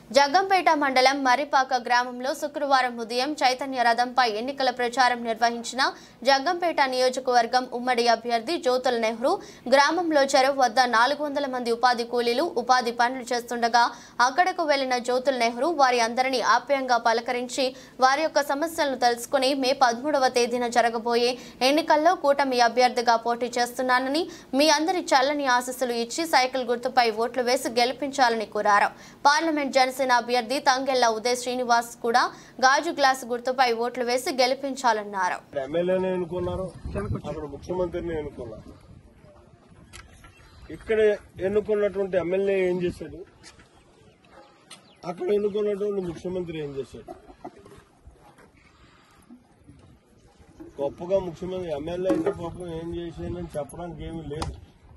జగ్గంపేట మండలం మర్రిపాక గ్రామంలో శుక్రవారం ఉదయం చైతన్య రథంపై ఎన్నికల ప్రచారం నిర్వహించిన జగ్గంపేట నియోజకవర్గం ఉమ్మడి అభ్యర్థి జ్యోతుల నెహ్రూ గ్రామంలో చెరువు వద్ద నాలుగు వందల మంది ఉపాధి కూలీలు ఉపాధి పనులు చేస్తుండగా అక్కడకు వెళ్లిన జ్యోతుల నెహ్రూ వారి అందరినీ ఆప్యాయంగా పలకరించి వారి యొక్క సమస్యలను తెలుసుకుని మే పదమూడవ తేదీన జరగబోయే ఎన్నికల్లో కూటమి అభ్యర్థిగా పోటీ చేస్తున్నానని మీ అందరి చల్లని ఆశీస్సులు ఇచ్చి సైకిల్ గుర్తుపై ఓట్లు వేసి గెలిపించాలని కోరారు పార్లమెంట్ జనసేన అభ్యర్థి తంగెళ్ల ఉదయ్ శ్రీనివాస్ కూడా గాజు గ్లాస్ గుర్తుపై ఓట్లు వేసి గెలిపించాలన్నారు ఎమ్మెల్యేని ఎన్నుకున్నారు అక్కడ ముఖ్యమంత్రిని ఎన్నుకున్నారు ఇక్కడ ఎన్నుకున్నటువంటి ఎమ్మెల్యే ఏం చేశాడు అక్కడ ఎన్నుకున్నటువంటి ముఖ్యమంత్రి ఏం చేశాడు గొప్పగా ముఖ్యమంత్రి ఎమ్మెల్యే అయితే పాపం ఏం చేసాడని చెప్పడానికి ఏమీ లేదు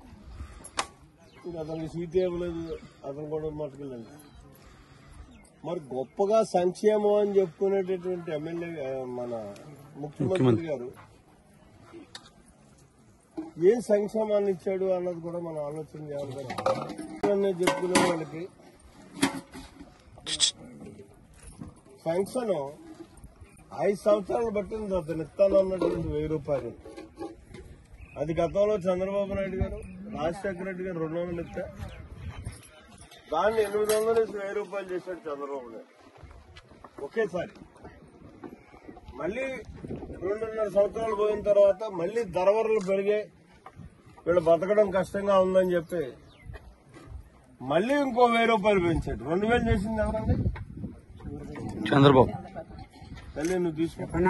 ఇంకా అతనికి సీట్ ఇవ్వలేదు అతను కూడా మట్టుకెళ్ళండి మరి గొప్పగా సంక్షేమం అని చెప్పుకునేటటువంటి ఎమ్మెల్యే ఆ, మన ముఖ్యమంత్రి గారు ఏం సంక్షేమాన్ని ఇచ్చాడు అన్నది కూడా మనం ఆలోచన చేయాలి కదా అనే చెప్పుకునే వాళ్ళకి ఫంక్షన్ ఐదు సంవత్సరాలు పట్టింది అతను ఇస్తాను అన్నటువంటి వెయ్యి రూపాయలు అది గతంలో చంద్రబాబు నాయుడు గారు రాజశేఖర రెడ్డి గారు రెండు వందలు ఇస్తే దాన్ని ఎనిమిది వందలు వేసి వెయ్యి రూపాయలు చేశాడు చంద్రబాబు నాయుడు ఒకేసారి మళ్ళీ రెండున్నర సంవత్సరాలు పోయిన తర్వాత మళ్ళీ ధరవరలు పెరిగాయి వీళ్ళు బతకడం కష్టంగా ఉందని చెప్పి మళ్ళీ ఇంకో వెయ్యి రూపాయలు పెంచాడు రెండు వేలు చేసింది ఎవరండి చంద్రబాబు తల్లి నువ్వు తీసుకో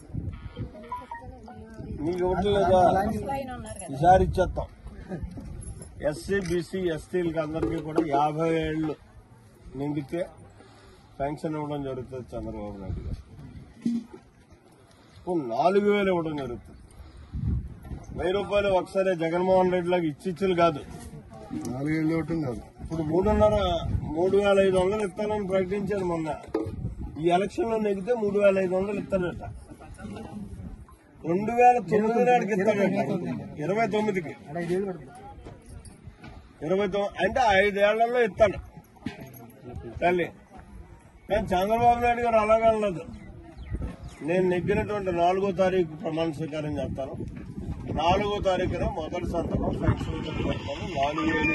నీకు ఇవ్వట్లేదా ఈసారి ఇచ్చేస్తాం ఎస్సీ బీసీ ఎస్టీలకి అందరికీ కూడా యాభై ఏళ్ళు నిండితే పెన్షన్ ఇవ్వడం జరుగుతుంది చంద్రబాబు నాయుడు గారు ఇప్పుడు నాలుగు వేలు ఇవ్వడం జరుగుతుంది వెయ్యి రూపాయలు ఒకసారి జగన్మోహన్ రెడ్డి లాగా ఇచ్చిచ్చులు కాదు నాలుగేళ్ళు ఒకటి కాదు ఇప్పుడు మూడున్నర మూడు వేల ఐదు వందలు ఇస్తానని ప్రకటించారు మొన్న ఈ ఎలక్షన్ లో నెగితే మూడు వేల ఐదు వందలు ఇస్తాడట రెండు వేల తొమ్మిది నాటికి ఇస్తాడట ఇరవై తొమ్మిదికి ఇరవై తొమ్మిది అంటే ఐదేళ్లలో ఇస్తాడు తల్లి కానీ చంద్రబాబు నాయుడు గారు అలాగనలేదు నేను నెగ్గినటువంటి నాలుగో తారీఖు ప్రమాణ స్వీకారం చేస్తాను నాలుగో తారీఖున మొదటి సంతకం పెన్షన్ పెడతాను నాలుగు వేలు